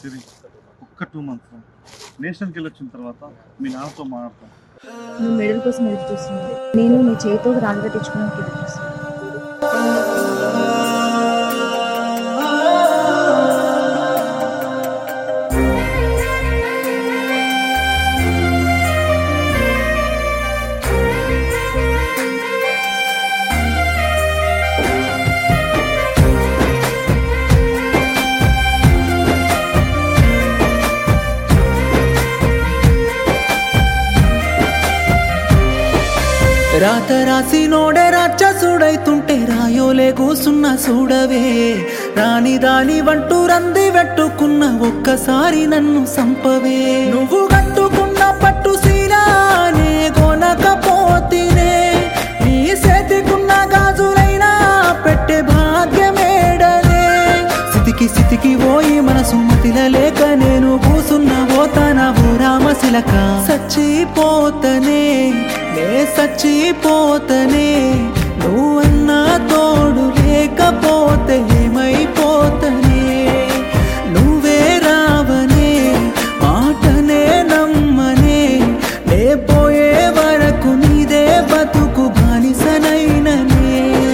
సిరి ఒక్క two months నేషనల్కి వెళ్ళి వచ్చిన తర్వాత మీ నాన్నతో మాట్లాడతాను నువ్వు మెడల్ కోసం ఎదురు చూస్తుంది నేను నీ చేతితో రాళ్ళు కట్టించుకోవడానికి ఎదురు చూస్తున్నాను రాత రాసి నోడే రాక్షసుడైతుంటే రాయోలే కూసున్న చూడవే రాని దాని వంటూ రంది పెట్టుకున్న ఒక్కసారి నన్ను సంపవే నువ్వు కట్టుకున్న పట్టు సీరానే కొనకపోతేనే నీ చేతికున్న గాజులైనా పెట్టే భాగ్యమేడనే సితికి సితికి పోయి మనసు మతిల లేక నేను కూసున్న పోతాన ఓ రామశిలక సచ్చిపోతనే నే సచ్చిపోతనే నువ్వన్నా తోడు లేకపోతే ఏమైపోతనే నువ్వే రావనే మాటనే నమ్మనే నే పోయే వరకు నీదే బతుకు బానిసనైననే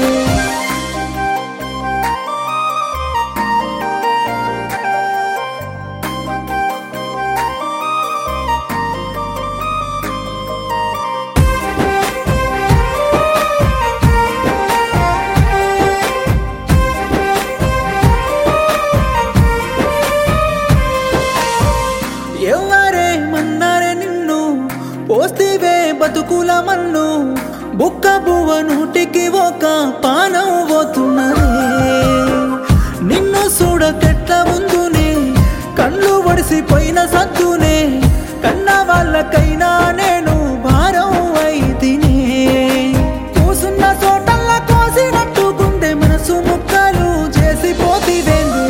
ఎవరే మన్నారే నిన్ను పోస్తివే బతుకుల మన్ను బుక్క బువ్వ నూటికి ఒక పానం పోతున్నదే నిన్ను చూడకెట్ల ముందునే కళ్ళు ఒడిసిపోయిన సత్తునే కన్న వాళ్ళకైనా నేను భారం అయితినే కూసున్న చోటల్లా కోసినట్టు గుండె మనసు ముక్కలు చేసిపోతివేంది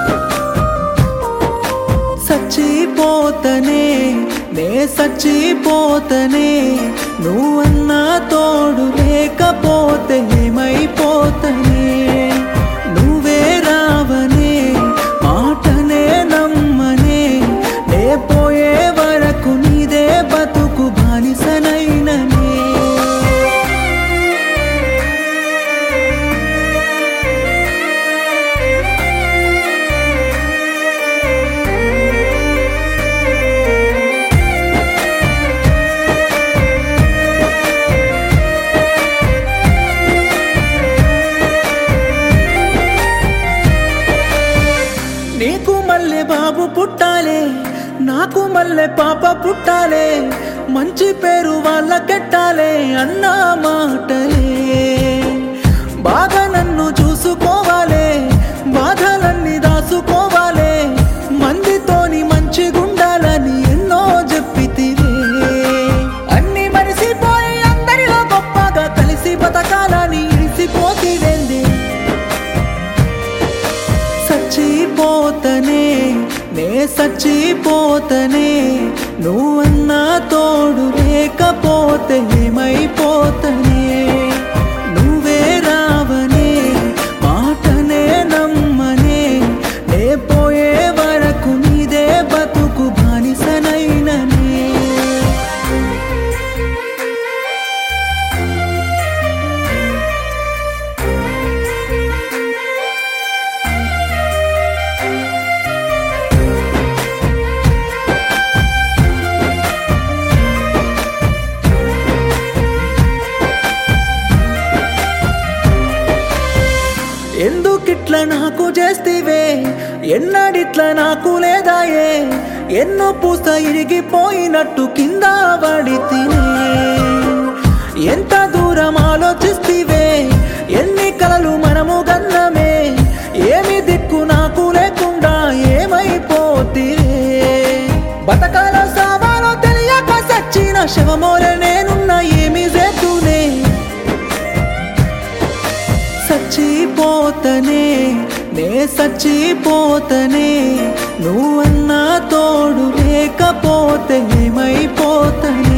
సచ్చిపోతనే నే సచ్చిపోతనే నువ్వన్నా తోడు లేకపోతే ఏమైపోతనే నువ్వే రావనే మాటనే నమ్మనే నే పోయే వరకు నీదే బతుకు బానిసనైననే నీకు మల్లె బాబు పుట్టాలే నాకు మల్లె పాప పుట్టాలే మంచి పేరు వాళ్ళకెట్టాలే అన్న మాటలే బాగా నన్ను చూసుకోవాలే బాధలన్నీ దాసుకోవాలే మందితోని మంచి గుండాలని ఎన్నో చెప్పితివే అన్ని మరిసిపోయి అందరిలో గొప్పగా కలిసి బతకాలని ఇడిసిపోతివేంది సచ్చిపోతనే నే సచ్చిపోతనే నువ్వన్నా తోడు లేకపోతే ఏమైపోతనే నువ్వే రావనే మాటనే నమ్మనే నే పోయే వరకు నీదే బతుకు బానిసనైననే ఎందుకిట్లా నాకు చేస్తేవే ఎన్నడిట్లా నాకు లేదాయే ఎన్నో పూస ఇరిగిపోయినట్టు కింద పడి తినే ఎంత దూరం ఆలోచిస్తేవే ఎన్ని కలలు మనము గన్నమే ఏమి దిక్కు నాకు లేకుండా ఏమైపోతివే బతకాల సామాలో తెలియక సచ్చిన శవమోల నేనున్న ఏమి చేతునే సచ్చిపోతనే నే సచ్చిపోతనే నువ్వన్నా తోడు లేకపోతే ఏమైపోతనే